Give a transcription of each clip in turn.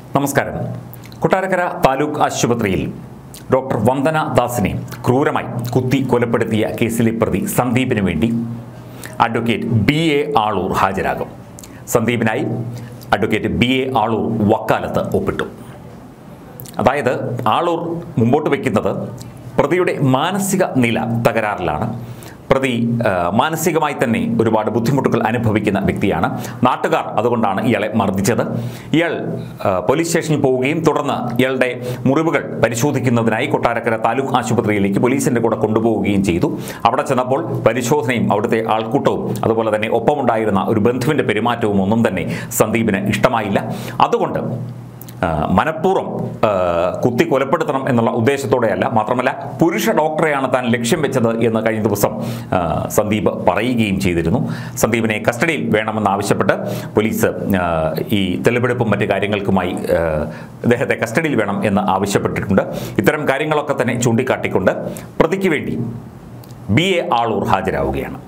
നമസ്കാരം കൊട്ടാരക്കര താലൂക്ക് ആശുപത്രിയിൽ ഡോക്ടർ വന്ദന ദാസിനെ ക്രൂരമായി കുത്തി കൊലപ്പെടുത്തിയ കേസിലെ പ്രതി സന്ദീപിന് വേണ്ടി അഡ്വക്കേറ്റ് ബി എ ആളൂർ ഹാജരാകും സന്ദീപിനായി അഡ്വക്കേറ്റ് ബി എ ആളൂർ വക്കാലത്ത് ഒപ്പിട്ടു അതായത് ആളൂർ മുമ്പോട്ട് വയ്ക്കുന്നത് പ്രതിയുടെ മാനസിക നില തകരാറിലാണ് പ്രതി ആ, മാനസികമായി തന്നെ ഒരുപാട് ബുദ്ധിമുട്ടുകൾ അനുഭവിക്കുന്ന വ്യക്തിയാണ് നാട്ടുകാർ അതുകൊണ്ടാണ് ഇയാളെ മർദ്ദിച്ചത് ഇയാൾ ആ, പോലീസ് സ്റ്റേഷനിൽ പോവുകയും തുടർന്ന് ഇയാളുടെ മുറിവുകൾ പരിശോധിക്കുന്നതിനായി കൊട്ടാരക്കര താലൂക്ക് ആശുപത്രിയിലേക്ക് പോലീസിന്റെ കൂടെ കൊണ്ടുപോവുകയും ചെയ്തു അവിടെ ചെന്നപ്പോൾ പരിശോധനയും അവിടുത്തെ ആൾക്കൂട്ടവും അതുപോലെ തന്നെ ഒപ്പമുണ്ടായിരുന്ന ഒരു ബന്ധുവിന്റെ പെരുമാറ്റവും ഒന്നും തന്നെ സന്ദീപിന് ഇഷ്ടമായില്ല അതുകൊണ്ട് ആ, മനഃപൂർവ്വം ആ, കുത്തി കൊലപ്പെടുത്തണം എന്നുള്ള ഉദ്ദേശത്തോടെയല്ല മാത്രമല്ല പുരുഷ ഡോക്ടറെയാണ് താൻ ലക്ഷ്യം വെച്ചത് എന്ന് കഴിഞ്ഞ ദിവസം ആ, സന്ദീപ് പറയുകയും ചെയ്തിരുന്നു സന്ദീപിനെ കസ്റ്റഡിയിൽ വേണമെന്നാവശ്യപ്പെട്ട് പോലീസ് ആ, ഈ തെളിവെടുപ്പും മറ്റ് കാര്യങ്ങൾക്കുമായി ആ, ഇദ്ദേഹത്തെ കസ്റ്റഡിയിൽ വേണം എന്ന് ആവശ്യപ്പെട്ടിട്ടുണ്ട് ഇത്തരം കാര്യങ്ങളൊക്കെ തന്നെ ചൂണ്ടിക്കാട്ടിക്കൊണ്ട് പ്രതിക്ക് വേണ്ടി ബി എ ആളൂർ ഹാജരാവുകയാണ്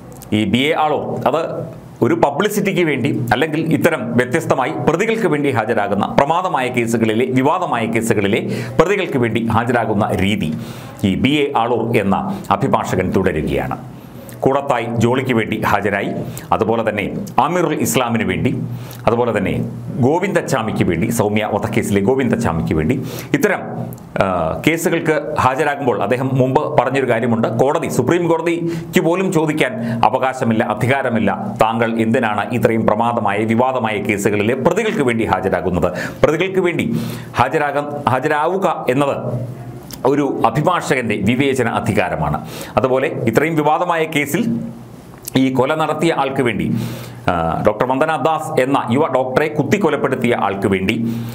ഈ ബി എ ആളോ അത് ഒരു പബ്ലിസിറ്റിക്ക് വേണ്ടി അല്ലെങ്കിൽ ഇത്തരം വ്യത്യസ്തമായി പ്രതികൾക്ക് വേണ്ടി ഹാജരാകുന്ന പ്രമാദമായ കേസുകളിലെ വിവാദമായ കേസുകളിലെ പ്രതികൾക്ക് വേണ്ടി ഹാജരാകുന്ന രീതി ഈ ബി എ ആളൂർ എന്ന അഭിഭാഷകൻ തുടരുകയാണ് കൂടത്തായി ജോളിക്ക് വേണ്ടി ഹാജരായി അതുപോലെ തന്നെ ആമിറുൽ ഇസ്ലാമിന് വേണ്ടി അതുപോലെ തന്നെ ഗോവിന്ദച്ചാമിക്ക് വേണ്ടി സൗമ്യ വധക്കേസിലെ ഗോവിന്ദച്ചാമിക്ക് വേണ്ടി ഇത്തരം ആ, കേസുകൾക്ക് ഹാജരാകുമ്പോൾ അദ്ദേഹം മുമ്പ് പറഞ്ഞൊരു കാര്യമുണ്ട് കോടതി സുപ്രീം കോടതിക്ക് പോലും ചോദിക്കാൻ അവകാശമില്ല അധികാരമില്ല താങ്കൾ എന്തിനാണ് ഇത്രയും പ്രമാദമായ വിവാദമായ കേസുകളിലെ പ്രതികൾക്ക് വേണ്ടി ഹാജരാകുന്നത് പ്രതികൾക്ക് വേണ്ടി ഹാജരാകാൻ ഹാജരാവുക എന്നത് ഒരു അഭിഭാഷകന്റെ വിവേചന അധികാരമാണ് അതുപോലെ ഇത്രയും വിവാദമായ കേസിൽ ഈ കൊല നടത്തിയ ആൾക്ക് വേണ്ടി ആ, ഡോക്ടർ വന്ദന ദാസ് എന്ന യുവ ഡോക്ടറെ കുത്തിക്കൊലപ്പെടുത്തിയ ആൾക്ക് വേണ്ടി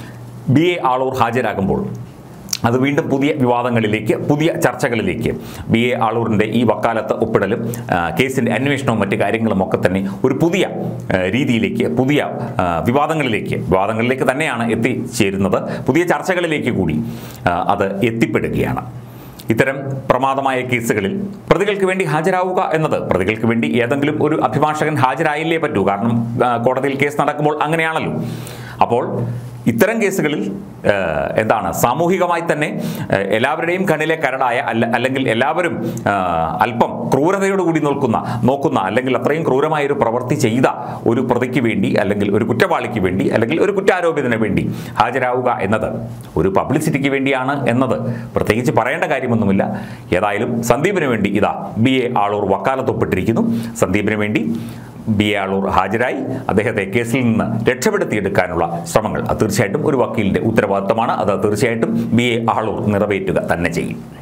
ബി എ ആളൂർ ഹാജരാകുമ്പോൾ അത് വീണ്ടും പുതിയ വിവാദങ്ങളിലേക്ക് പുതിയ ചർച്ചകളിലേക്ക് ബി എ ആളൂരിൻ്റെ ഈ വക്കാലത്ത് ഒപ്പിടലും ആ, കേസിൻ്റെ അന്വേഷണവും മറ്റു കാര്യങ്ങളും ഒക്കെ തന്നെ ഒരു പുതിയ ആ, രീതിയിലേക്ക് പുതിയ ആ, വിവാദങ്ങളിലേക്ക് വിവാദങ്ങളിലേക്ക് തന്നെയാണ് എത്തിച്ചേരുന്നത് പുതിയ ചർച്ചകളിലേക്ക് കൂടി ആ, അത് എത്തിപ്പെടുകയാണ് ഇത്തരം പ്രമാദമായ കേസുകളിൽ പ്രതികൾക്ക് വേണ്ടി ഹാജരാവുക എന്നത് പ്രതികൾക്ക് വേണ്ടി ഏതെങ്കിലും ഒരു അഭിഭാഷകൻ ഹാജരായില്ലേ പറ്റൂ കാരണം ആ, കോടതിയിൽ കേസ് നടക്കുമ്പോൾ അങ്ങനെയാണല്ലോ അപ്പോൾ ഇത്തരം കേസുകളിൽ ആ, എന്താണ് സാമൂഹികമായി തന്നെ ആ, എല്ലാവരുടെയും കണ്ണിലെ കരടായ അല്ല അല്ലെങ്കിൽ എല്ലാവരും ആ, അല്പം ക്രൂരതയോടുകൂടി നോക്കുന്ന നോക്കുന്ന അല്ലെങ്കിൽ അത്രയും ക്രൂരമായ ഒരു പ്രവൃത്തി ചെയ്ത ഒരു പ്രതിക്ക് വേണ്ടി അല്ലെങ്കിൽ ഒരു കുറ്റവാളിക്ക് വേണ്ടി അല്ലെങ്കിൽ ഒരു കുറ്റാരോപിതന് വേണ്ടി ഹാജരാവുക എന്നത് ഒരു പബ്ലിസിറ്റിക്ക് വേണ്ടിയാണ് എന്നത് പ്രത്യേകിച്ച് പറയേണ്ട കാര്യമൊന്നുമില്ല ഏതായാലും സന്ദീപിന് വേണ്ടി ഇതാ ബി എ ആളൂർ വക്കാലത്തൊപ്പിട്ടിരിക്കുന്നു സന്ദീപിന് വേണ്ടി ബി എ ആളൂർ ഹാജരായി അദ്ദേഹത്തെ കേസിൽ നിന്ന് രക്ഷപ്പെടുത്തിയെടുക്കാനുള്ള ശ്രമങ്ങൾ അത് തീർച്ചയായിട്ടും ഒരു വക്കീലിന്റെ ഉത്തരവാദിത്തമാണ് അത് തീർച്ചയായിട്ടും ബി എ ആളൂർ നിറവേറ്റുക തന്നെ ചെയ്യും